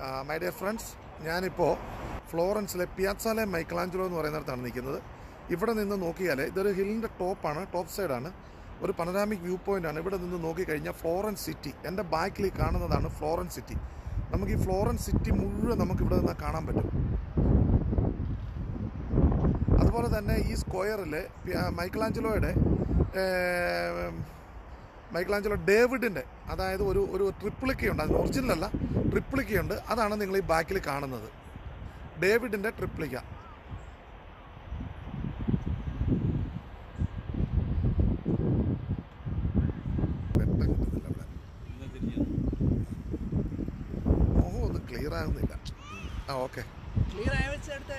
My dear friends ഞാനിപ്പോൾ ഫ്ലോറൻസിലെ പിയാസാലെ Michelangelo എന്ന് പറയുന്നിടത്താണ് നിൽക്കുന്നത് ഇവിടെ നിന്ന് നോക്കിയാൽ ഇതൊരു ഹില്ലിൻ്റെ ടോപ്പാണ് ടോപ്പ് സൈഡാണ് ഒരു പനരാമിക് വ്യൂ പോയിന്റ് ആണ് ഇവിടെ നിന്ന് നോക്കിക്കഴിഞ്ഞാൽ ഫ്ലോറൻസ് സിറ്റി എൻ്റെ ബാക്കിൽ കാണുന്നതാണ് ഫ്ലോറൻസ് സിറ്റി നമുക്ക് ഈ ഫ്ലോറൻസ് സിറ്റി മുഴുവൻ നമുക്ക് ഇവിടെ നിന്ന് കാണാൻ പറ്റും അതുപോലെ തന്നെ ഈ സ്ക്വയറിൽ മൈക്കലാഞ്ചലോയുടെ മൈക്കലാഞ്ചലോ ഡേവിഡിൻ്റെ അതായത് ഒരു ഒരു ട്രിപ്പിളിക്കയുണ്ട് അത് ഒറിജിനലല്ല ട്രിപ്പിളിക്കയുണ്ട് അതാണ് നിങ്ങൾ ഈ ബാക്കിൽ കാണുന്നത് ഡേവിഡിൻ്റെ ട്രിപ്പിളിക്ക വെട്ടം കിട്ടുന്നില്ല അവിടെ ഓഹോ ഒന്ന് ക്ലിയർ ആകുന്നില്ല ആ ഓക്കെ ക്ലിയർ ആയ വെച്ചെടുത്ത്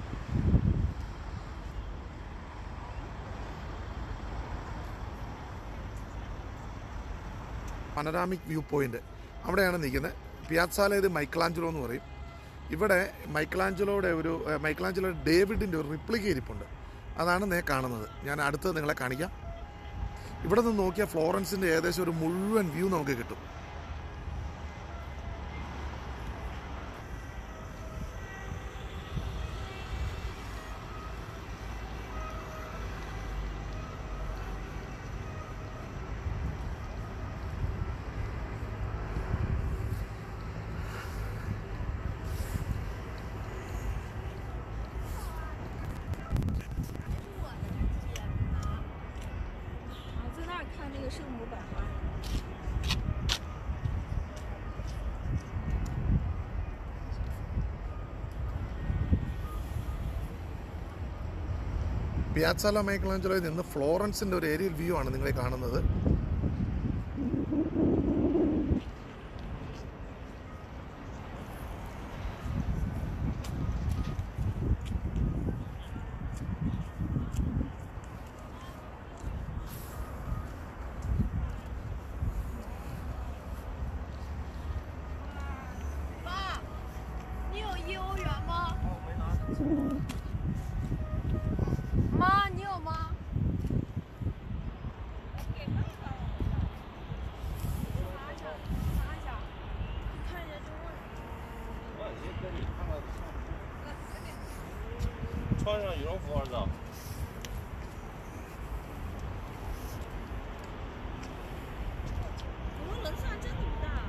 പനരാമിക് വ്യൂ പോയിന്റ് അവിടെയാണ് നിൽക്കുന്നത് പിയാസാല ഇത് മൈക്കലാഞ്ചലോ എന്ന് പറയും ഇവിടെ മൈക്കലാഞ്ചലോയുടെ ഒരു ഏഹ്, മൈക്കലാഞ്ചലോയുടെ ഡേവിഡിൻ്റെ ഒരു റിപ്ലിക്ക ഇരിപ്പുണ്ട് അതാണ് നേ കാണുന്നത് ഞാൻ അടുത്തത് നിങ്ങളെ കാണിക്കാം ഇവിടെ നിന്ന് നോക്കിയാൽ ഫ്ലോറൻസിൻ്റെ ഏകദേശം ഒരു മുഴുവൻ വ്യൂ നമുക്ക് കിട്ടും 啊，在那儿看那个圣母版画。 പിയാസാല മൈക്കലാഞ്ചലോയിൽ നിന്ന് ഫ്ലോറൻസിൻ്റെ ഒരു ഏരിയൽ വ്യൂ ആണ് നിങ്ങളെ കാണുന്നത് 爸，你有一欧元吗？妈，你有吗？查一下，查一下，看一下就问。 穿上羽绒服，儿子。 我们冷上真的不大。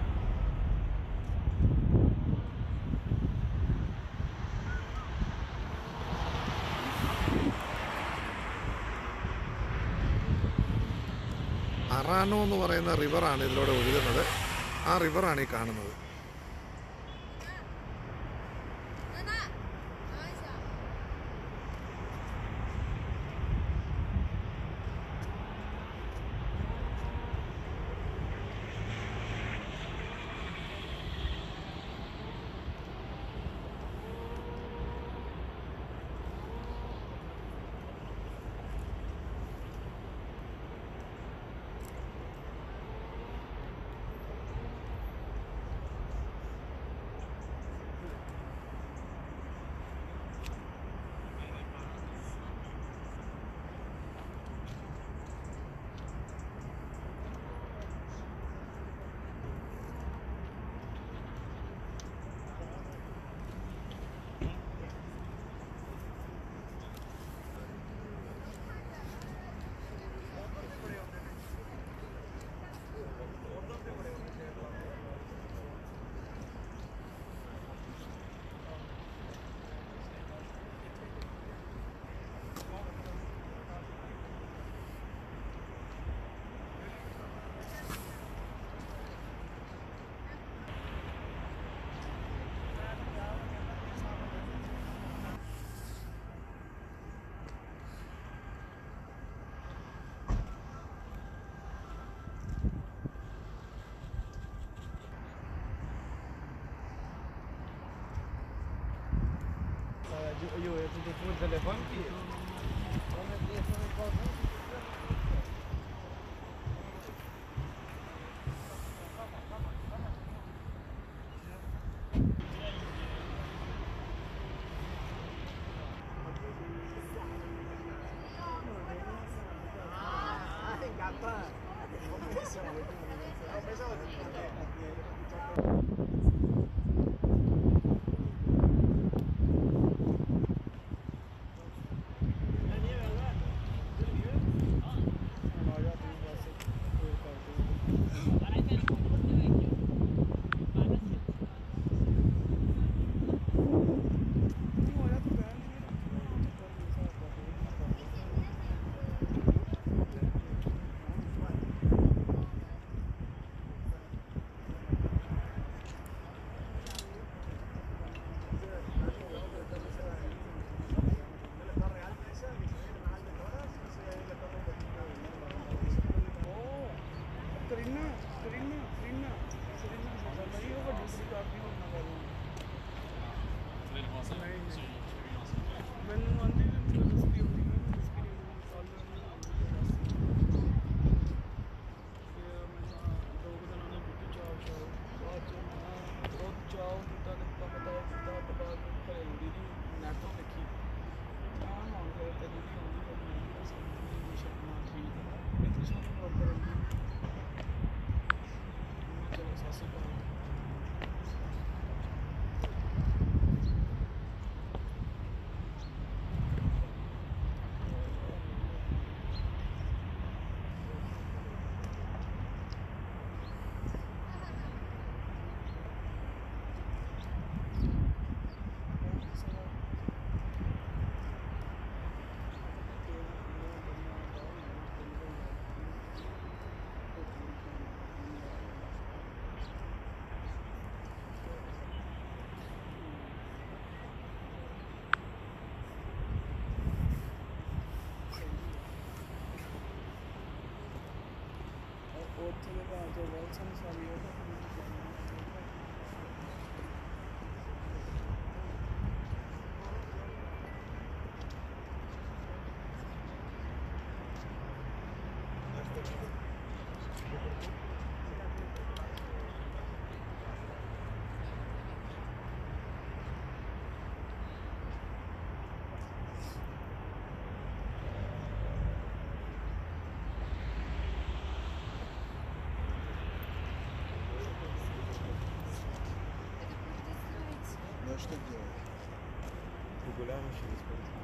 അറാനോ എന്ന് പറയുന്ന റിവറാണ് ഇതിലൂടെ ഒഴുകുന്നത് ആ റിവറാണ് ഈ കാണുന്നത് 奶奶，查一下。 有有这个扶车的方便。 ആ Ну а что делать? Погуляем через